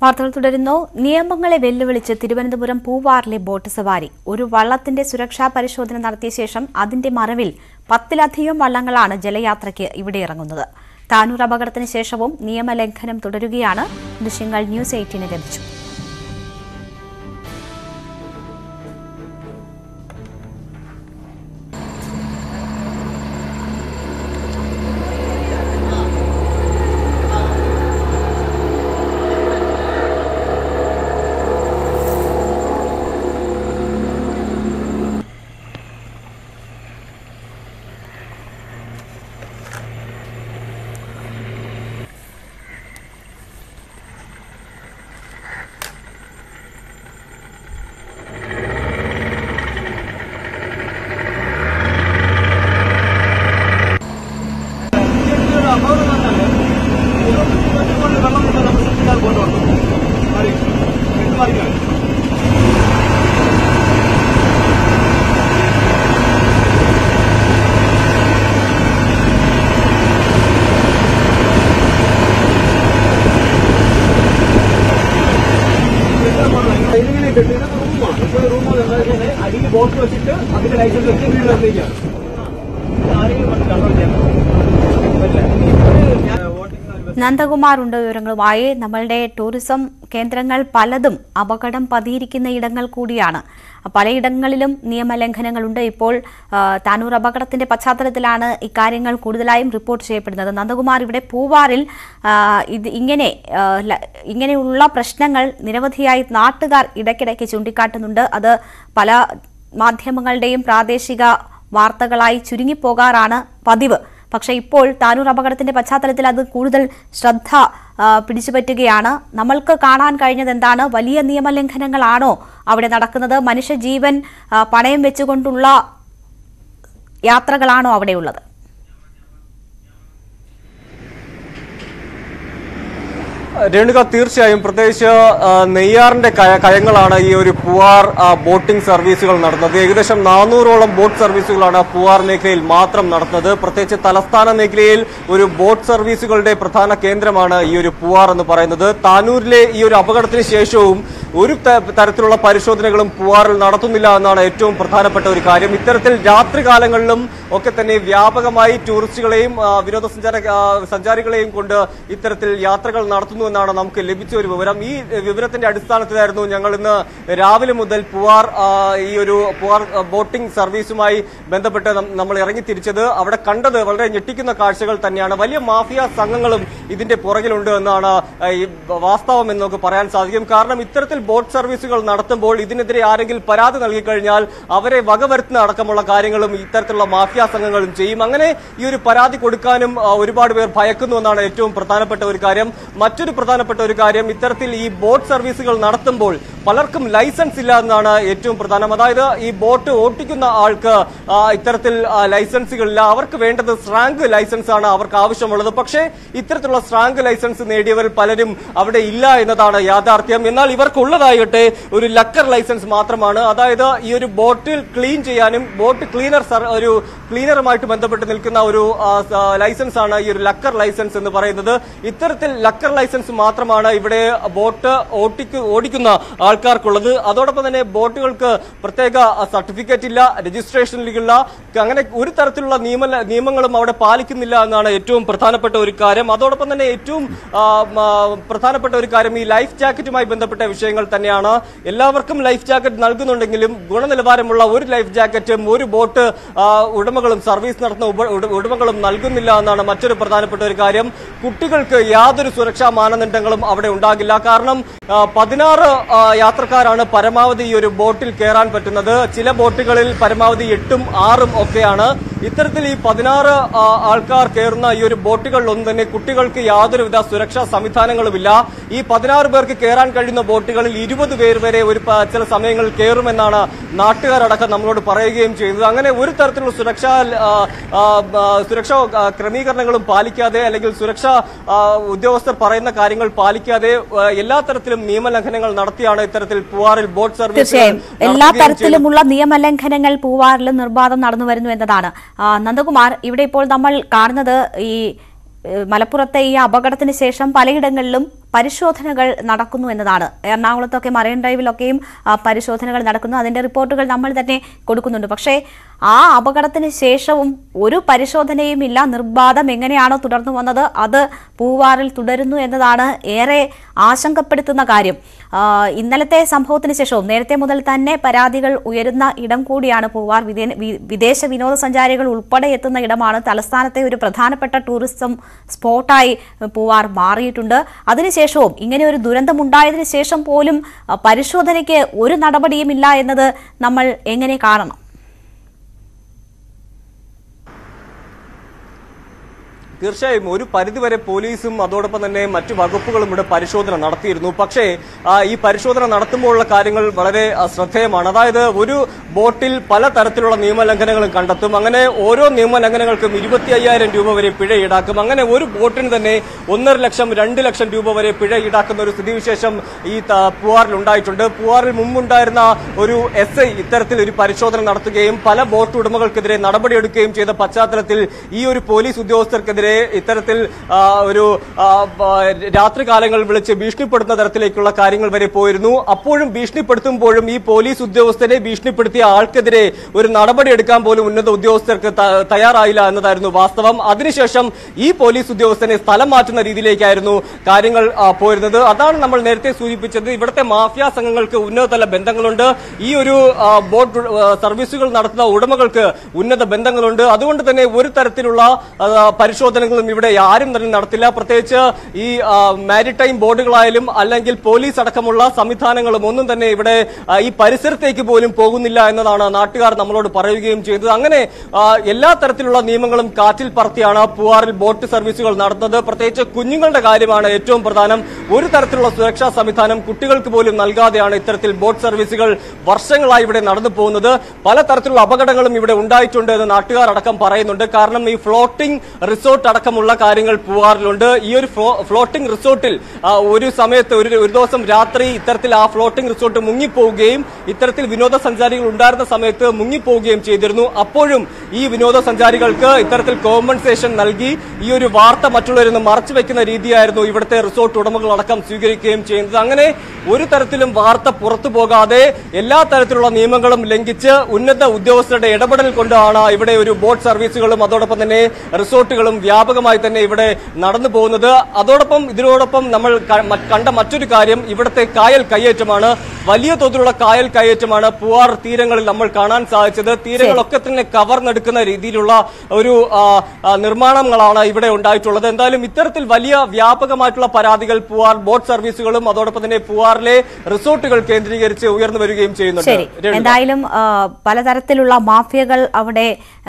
വാർത്തകൾ തുടരുന്നു നിയമങ്ങളെ വെല്ലുവിളിച്ച് തിരുവനന്തപുരം പൂവാറിലെ ബോട്ട് സവാരി ഒരു വള്ളത്തിന്റെ സുരക്ഷാ പരിശോധന നടത്തിയ ശേഷം അതിന്റെ മറവിൽ പത്തിലധികം വള്ളങ്ങളാണ് ജലയാത്രയ്ക്ക് ഇവിടെ ഇറങ്ങുന്നത് താനൂർ അപകടത്തിന് ശേഷവും നിയമലംഘനം തുടരുകയാണ് ദൃശ്യങ്ങൾ ന്യൂസ് എയ്റ്റീന് ലഭിച്ചു ഇതിങ്ങനെ ഇട്ടിട്ട് ഇത് റൂമാണ് ഇപ്പോൾ റൂം അടിയിൽ ബോട്ട് വെച്ചിട്ട് അതിന്റെ ലൈസൻസ് വെച്ച് വീട്ടിലേക്കാണ് ആരെങ്കിലും കൊണ്ട് കൺട്രോൾ ചെയ്യാൻ പറ്റില്ല ഞാൻ വോട്ടിംഗ് നന്ദകുമാർ ഉണ്ട് വിവരങ്ങളുമായി നമ്മളുടെ ടൂറിസം കേന്ദ്രങ്ങൾ പലതും അപകടം പതിയിരിക്കുന്ന ഇടങ്ങൾ കൂടിയാണ് പലയിടങ്ങളിലും നിയമലംഘനങ്ങളുണ്ട് ഇപ്പോൾ ആ, താനൂർ അപകടത്തിന്റെ പശ്ചാത്തലത്തിലാണ് ഇക്കാര്യങ്ങൾ കൂടുതലായും റിപ്പോർട്ട് ചെയ്യപ്പെടുന്നത് നന്ദകുമാർ ഇവിടെ പൂവാറിൽ ആ, ഇത് ഇങ്ങനെ ആ, ല- ഇങ്ങനെയുള്ള പ്രശ്നങ്ങൾ നിരവധിയായി നാട്ടുകാർ ഇടയ്ക്കിടയ്ക്ക് ചൂണ്ടിക്കാട്ടുന്നുണ്ട് അത് പല മാധ്യമങ്ങളുടെയും പ്രാദേശിക വാർത്തകളായി ചുരുങ്ങിപ്പോകാറാണ് പതിവ് പക്ഷേ ഇപ്പോൾ താനൂർ അപകടത്തിന്റെ പശ്ചാത്തലത്തിൽ അത് കൂടുതൽ ശ്രദ്ധ ആ, പിടിച്ചുപറ്റുകയാണ് നമ്മൾക്ക് കാണാൻ കഴിഞ്ഞത് എന്താണ് വലിയ നിയമലംഘനങ്ങളാണോ അവിടെ നടക്കുന്നത് മനുഷ്യജീവൻ ആ, പണയം വെച്ചുകൊണ്ടുള്ള യാത്രകളാണോ അവിടെയുള്ളത് രേണുക തീർച്ചയായും പ്രത്യേകിച്ച് ആ, നെയ്യാറിന്റെ കയ- കയങ്ങളാണ് ഈ ഒരു പൂവാർ ആ, ബോട്ടിംഗ് സർവീസുകൾ നടത്തുന്നത് ഏകദേശം നാനൂറോളം ബോട്ട് സർവീസുകളാണ് പൂവാർ മേഖലയിൽ മാത്രം നടത്തുന്നത് പ്രത്യേകിച്ച് തലസ്ഥാന മേഖലയിൽ ഒരു ബോട്ട് സർവീസുകളുടെ പ്രധാന കേന്ദ്രമാണ് ഈ ഒരു പൂവാർ എന്ന് പറയുന്നത് താനൂരിലെ ഈ ഒരു അപകടത്തിന് ശേഷവും ഒരു ത- തരത്തിലുള്ള പരിശോധനകളും പൂവാറിൽ നടത്തുന്നില്ല എന്നാണ് ഏറ്റവും പ്രധാനപ്പെട്ട ഒരു കാര്യം ഇത്തരത്തിൽ രാത്രികാലങ്ങളിലും ഒക്കെ തന്നെ വ്യാപകമായി ടൂറിസ്റ്റുകളെയും ആ, വിനോദസഞ്ചാര ആ, സഞ്ചാരികളെയും കൊണ്ട് ഇത്തരത്തിൽ യാത്രകൾ നടത്തുന്നു എന്നാണ് നമുക്ക് ലഭിച്ച ഒരു വിവരം ഈ വിവരത്തിന്റെ അടിസ്ഥാനത്തിലായിരുന്നു ഞങ്ങൾ ഇന്ന് രാവിലെ മുതൽ പൂവാർ ആ, ഈ ഒരു പൂവാർ ആ, ബോട്ടിംഗ് സർവീസുമായി ബന്ധപ്പെട്ട് നം- നമ്മൾ ഇറങ്ങി തിരിച്ചത് അവിടെ കണ്ടത് വളരെ ഞെട്ടിക്കുന്ന കാഴ്ചകൾ തന്നെയാണ് വലിയ മാഫിയ സംഘങ്ങളും ഇതിന്റെ പുറകിലുണ്ട് എന്നാണ് ആ, ഈ വാസ്തവം എന്ന് നമുക്ക് പറയാൻ സാധിക്കും കാരണം ഇത്തരത്തിൽ ബോട്ട് സർവീസുകൾ നടത്തുമ്പോൾ ഇതിനെതിരെ ആരെങ്കിലും പരാതി നൽകിക്കഴിഞ്ഞാൽ അവരെ വകവരുത്തുന്ന അടക്കമുള്ള കാര്യങ്ങളും ഇത്തരത്തിലുള്ള മാഫിയ സംഘങ്ങളും ചെയ്യും അങ്ങനെ ഈ ഒരു പരാതി കൊടുക്കാനും ആ, ഒരുപാട് പേർ ഭയക്കുന്നു എന്നാണ് ഏറ്റവും പ്രധാനപ്പെട്ട ഒരു കാര്യം മറ്റൊരു പ്രധാനപ്പെട്ട ഒരു കാര്യം ഇത്തരത്തിൽ ഈ ബോട്ട് സർവീസുകൾ നടത്തുമ്പോൾ പലർക്കും ലൈസൻസ് ഇല്ല എന്നാണ് ഏറ്റവും പ്രധാനം അതായത് ഈ ബോട്ട് ഓട്ടിക്കുന്ന ആൾക്ക് ആ, ഇത്തരത്തിൽ ആ, ലൈസൻസുകളില്ല അവർക്ക് വേണ്ടത് സ്രാങ്ക് ലൈസൻസ് ആണ് അവർക്ക് ആവശ്യമുള്ളത് പക്ഷേ ഇത്തരത്തിലുള്ള സ്രാങ്ക് ലൈസൻസ് നേടിയവർ പലരും അവിടെ ഇല്ല എന്നതാണ് യാഥാർത്ഥ്യം എന്നാൽ ഇവർക്കുള്ളതാകട്ടെ ഒരു ലക്കർ ലൈസൻസ് മാത്രമാണ് അതായത് ഈ ഒരു ബോട്ടിൽ ക്ലീൻ ചെയ്യാനും ബോട്ട് ക്ലീനർ സർ- ഒരു ക്ലീനറുമായിട്ട് ബന്ധപ്പെട്ട് നിൽക്കുന്ന ഒരു ആ, സ- ലൈസൻസ് ആണ് ഈ ഒരു ലക്കർ ലൈസൻസ് എന്ന് പറയുന്നത് ഇത്തരത്തിൽ ലക്കർ ലൈസൻസ് മാത്രമാണ് ഇവിടെ ബോട്ട് ഓട്ടിക്ക് ഓടിക്കുന്ന ആൾക്കാർക്കുള്ളത് അതോടൊപ്പം തന്നെ ബോട്ടുകൾക്ക് പ്രത്യേക സർട്ടിഫിക്കറ്റ് ഇല്ല രജിസ്ട്രേഷൻ ഇല്ല അങ്ങനെ ഒരു തരത്തിലുള്ള നിയമ നിയമങ്ങളും അവിടെ പാലിക്കുന്നില്ല എന്നാണ് ഏറ്റവും പ്രധാനപ്പെട്ട ഒരു കാര്യം അതോടൊപ്പം തന്നെ ഏറ്റവും ആ, ആ, പ്രധാനപ്പെട്ട ഒരു കാര്യം ഈ ലൈഫ് ജാക്കറ്റുമായി ബന്ധപ്പെട്ട വിഷയങ്ങൾ തന്നെയാണ് എല്ലാവർക്കും ലൈഫ് ജാക്കറ്റ് നൽകുന്നുണ്ടെങ്കിലും ഗുണനിലവാരമുള്ള ഒരു ലൈഫ് ജാക്കറ്റും ഒരു ബോട്ട് ആ, ഉടമകളും സർവീസ് നടത്തുന്ന ഉപ- ഉട- ഉടമകളും നൽകുന്നില്ല എന്നാണ് മറ്റൊരു പ്രധാനപ്പെട്ട ഒരു കാര്യം കുട്ടികൾക്ക് യാതൊരു സുരക്ഷാ മാനദണ്ഡങ്ങളും അവിടെ ഉണ്ടാകില്ല കാരണം ആ, പതിനാറ് ആ, യാത്രക്കാരാണ് പരമാവധി ഈ ഒരു ബോട്ടിൽ കയറാൻ പറ്റുന്നത് ചില ബോട്ടുകളിൽ പരമാവധി എട്ടും ആറും ഒക്കെയാണ് ഇത്തരത്തിൽ ഈ പതിനാറ് ആ, ആൾക്കാർ കയറുന്ന ഈ ഒരു ബോട്ടുകളിലൊന്നും തന്നെ കുട്ടികൾക്ക് യാതൊരുവിധ സുരക്ഷാ സംവിധാനങ്ങളുമില്ല ഈ പതിനാറ് പേർക്ക് കയറാൻ കഴിയുന്ന ബോട്ടുകളിൽ ഇരുപത് പേർ വരെ ഒരു പ- ചില സമയങ്ങളിൽ കയറുമെന്നാണ് നാട്ടുകാരടക്കം നമ്മളോട് പറയുകയും ചെയ്യുന്നത് അങ്ങനെ ഒരു തരത്തിലുള്ള സുരക്ഷാ ആ, ആ, ആ, സുരക്ഷാ ആ, ക്രമീകരണങ്ങളും പാലിക്കാതെ അല്ലെങ്കിൽ സുരക്ഷാ ആ, ഉദ്യോഗസ്ഥർ പറയുന്ന കാര്യങ്ങൾ പാലിക്കാതെ ആ, എല്ലാ തരത്തിലും നിയമലംഘനങ്ങൾ നടത്തിയാണ് ഇത്തരത്തിൽ പൂവാറിൽ ബോട്ട് സർവീസ് തീർച്ചയായും എല്ലാ തരത്തിലുമുള്ള നിയമലംഘനങ്ങൾ പൂവാറിലും നിർബാധം നടന്നു വരുന്നു എന്നതാണ് ആ, നന്ദകുമാർ ഇവിടെ ഇപ്പോൾ നമ്മൾ കാണുന്നത് ഈ ഏഹ്, മലപ്പുറത്തെ ഈ അപകടത്തിന് ശേഷം പലയിടങ്ങളിലും പരിശോധനകൾ നടക്കുന്നു എന്നതാണ് എറണാകുളത്തൊക്കെ മറൈൻ ഡ്രൈവിലൊക്കെയും ആ, പരിശോധനകൾ നടക്കുന്നു അതിന്റെ റിപ്പോർട്ടുകൾ നമ്മൾ തന്നെ കൊടുക്കുന്നുണ്ട് പക്ഷേ ആ അപകടത്തിന് ശേഷവും ഒരു പരിശോധനയും ഇല്ല നിർബാധം എങ്ങനെയാണോ തുടർന്നു വന്നത് അത് പൂവാറിൽ തുടരുന്നു എന്നതാണ് ഏറെ ആശങ്കപ്പെടുത്തുന്ന കാര്യം ആ, ഇന്നലത്തെ സംഭവത്തിന് ശേഷവും നേരത്തെ മുതൽ തന്നെ പരാതികൾ ഉയരുന്ന ഇടം കൂടിയാണ് പൂവാർ വിദേ- വി- വിദേശ വിനോദസഞ്ചാരികൾ ഉൾപ്പെടെ എത്തുന്ന ഇടമാണ് തലസ്ഥാനത്തെ ഒരു പ്രധാനപ്പെട്ട ടൂറിസം സ്പോട്ടായി പൂവാർ മാറിയിട്ടുണ്ട് അതിനുശേഷവും ഇങ്ങനെ ഒരു ദുരന്തമുണ്ടായതിനു ശേഷം പോലും ആ, പരിശോധനയ്ക്ക് ഒരു നടപടിയുമില്ല എന്നത് നമ്മൾ എങ്ങനെ കാണണം തീർച്ചയായും ഒരു പരിധിവരെ പോലീസും അതോടൊപ്പം തന്നെ മറ്റു വകുപ്പുകളും ഇവിടെ പരിശോധന നടത്തിയിരുന്നു പക്ഷേ ആ, ഈ പരിശോധന നടത്തുമ്പോഴുള്ള കാര്യങ്ങൾ വളരെ ആ, ശ്രദ്ധേയമാണ് അതായത് ഒരു ബോട്ടിൽ പല തരത്തിലുള്ള നിയമലംഘനങ്ങളും കണ്ടെത്തും അങ്ങനെ ഓരോ നിയമലംഘനങ്ങൾക്കും ഇരുപത്തി അയ്യായിരം രൂപ വരെ പിഴ ഈടാക്കും അങ്ങനെ ഒരു ബോട്ടിന് തന്നെ ഒന്നര ലക്ഷം രണ്ട് ലക്ഷം രൂപ വരെ പിഴ ഈടാക്കുന്ന ഒരു സ്ഥിതിവിശേഷം ഈ ത- പൂവാറിൽ ഉണ്ടായിട്ടുണ്ട് പൂവാറിൽ മുമ്പുണ്ടായിരുന്ന ഒരു എസ് ഐ ഇത്തരത്തിൽ ഒരു പരിശോധന നടത്തുകയും പല ബോട്ട് ഉടമകൾക്കെതിരെ നടപടിയെടുക്കുകയും ചെയ്ത പശ്ചാത്തലത്തിൽ ഈ ഒരു പോലീസ് ഉദ്യോഗസ്ഥർക്കെതിരെ ഇത്തരത്തിൽ ആ, ഒരു ആ, ആ, രാത്രികാലങ്ങളിൽ വിളിച്ച് ഭീഷണിപ്പെടുത്തുന്ന തരത്തിലേക്കുള്ള കാര്യങ്ങൾ വരെ പോയിരുന്നു അപ്പോഴും ഭീഷണിപ്പെടുത്തുമ്പോഴും ഈ പോലീസ് ഉദ്യോഗസ്ഥരെ ഭീഷണിപ്പെടുത്തിയ ആൾക്കെതിരെ ഒരു നടപടി എടുക്കാൻ പോലും ഉന്നത ഉദ്യോഗസ്ഥർക്ക് ത- തയ്യാറായില്ല എന്നതായിരുന്നു വാസ്തവം അതിനുശേഷം ഈ പോലീസ് ഉദ്യോഗസ്ഥനെ സ്ഥലം മാറ്റുന്ന രീതിയിലേക്കായിരുന്നു കാര്യങ്ങൾ ആ, പോയിരുന്നത് അതാണ് നമ്മൾ നേരത്തെ സൂചിപ്പിച്ചത് ഇവിടുത്തെ മാഫിയ സംഘങ്ങൾക്ക് ഉന്നതതല ബന്ധങ്ങളുണ്ട് ഈ ഒരു ആ, ബോട്ട് ഉ- ആ, സർവീസുകൾ നടത്തുന്ന ഉടമകൾക്ക് ഉന്നത ബന്ധങ്ങളുണ്ട് അതുകൊണ്ട് തന്നെ ഒരു തരത്തിലുള്ള ആ, പരിശോധനകളും ഇവിടെ ആരും തന്നെ നടത്തില്ല പ്രത്യേകിച്ച് ഈ ആ, മാരിടൈം ബോർഡുകളായാലും അല്ലെങ്കിൽ പോലീസ് അടക്കമുള്ള സംവിധാനങ്ങളും ഒന്നും തന്നെ ഇവിടെ ആ, ഈ പരിസരത്തേക്ക് പോലും പോകുന്നില്ല എന്നതാണ് നാട്ടുകാർ നമ്മളോട് പറയുകയും ചെയ്തത് അങ്ങനെ ആ, എല്ലാ തരത്തിലുള്ള നിയമങ്ങളും കാറ്റിൽ പറത്തിയാണ് പൂവാറിൽ ബോട്ട് സർവീസുകൾ നടത്തുന്നത് പ്രത്യേകിച്ച് കുഞ്ഞുങ്ങളുടെ കാര്യമാണ് ഏറ്റവും പ്രധാനം ഒരു തരത്തിലുള്ള സുരക്ഷാ സംവിധാനം കുട്ടികൾക്ക് പോലും നൽകാതെയാണ് ഇത്തരത്തിൽ ബോട്ട് സർവീസുകൾ വർഷങ്ങളായി ഇവിടെ നടന്നു പോകുന്നത് പല തരത്തിലുള്ള അപകടങ്ങളും ഇവിടെ ഉണ്ടായിട്ടുണ്ട് എന്ന് നാട്ടുകാർ അടക്കം പറയുന്നുണ്ട് കാരണം ഈ ഫ്ലോട്ടിംഗ് റിസോർട്ട് അടക്കമുള്ള കാര്യങ്ങൾ പൂവാറിലുണ്ട് ഈ ഒരു ഫ്ലോ- ഫ്ലോട്ടിംഗ് റിസോർട്ടിൽ ആ, ഒരു സമയത്ത് ഒരു ഒരു ദിവസം രാത്രി ഇത്തരത്തിൽ ആ ഫ്ലോട്ടിംഗ് റിസോർട്ട് മുങ്ങിപ്പോവുകയും ഇത്തരത്തിൽ വിനോദസഞ്ചാരികൾ ഉണ്ടായിരുന്ന സമയത്ത് മുങ്ങിപ്പോവുകയും ചെയ്തിരുന്നു അപ്പോഴും ഈ വിനോദസഞ്ചാരികൾക്ക് ഇത്തരത്തിൽ കോമ്പൻസേഷൻ നൽകി ഈ ഒരു വാർത്ത മറ്റുള്ളവരിൽ നിന്ന് മറച്ചു വെക്കുന്ന രീതിയായിരുന്നു ഇവിടുത്തെ റിസോർട്ട് ഉടമകൾ അടക്കം സ്വീകരിക്കുകയും ചെയ്യുന്നത് അങ്ങനെ ഒരു തരത്തിലും വാർത്ത പുറത്തു പോകാതെ എല്ലാ തരത്തിലുള്ള നിയമങ്ങളും ലംഘിച്ച് ഉന്നത ഉദ്യോഗസ്ഥരുടെ ഇടപെടൽ കൊണ്ടാണ് ഇവിടെ ഒരു ബോട്ട് സർവീസുകളും അതോടൊപ്പം തന്നെ റിസോർട്ടുകളും വ്യാപകമായി തന്നെ ഇവിടെ നടന്നു പോകുന്നത് അതോടൊപ്പം ഇതിനോടൊപ്പം നമ്മൾ ക- മ- കണ്ട മറ്റൊരു കാര്യം ഇവിടുത്തെ കായൽ കയ്യേറ്റമാണ് വലിയ തോതിലുള്ള കായൽ കയ്യേറ്റമാണ് പൂവാർ തീരങ്ങളിൽ നമ്മൾ കാണാൻ സാധിച്ചത് തീരങ്ങളൊക്കെ തന്നെ കവർന്നെടുക്കുന്ന രീതിയിലുള്ള ഒരു ആ, ആ, നിർമ്മാണങ്ങളാണ് ഇവിടെ ഉണ്ടായിട്ടുള്ളത് എന്തായാലും ഇത്തരത്തിൽ വലിയ വ്യാപകമായിട്ടുള്ള പരാതികൾ പൂവാർ ബോട്ട് സർവീസുകളും അതോടൊപ്പം തന്നെ പൂവാറിലെ റിസോർട്ടുകൾ കേന്ദ്രീകരിച്ച് ഉയർന്നു വരികയും ചെയ്യുന്നുണ്ട് ശരി രേണുക. എന്തായാലും ആ, പലതരത്തിലുള്ള മാഫിയകൾ അവിടെ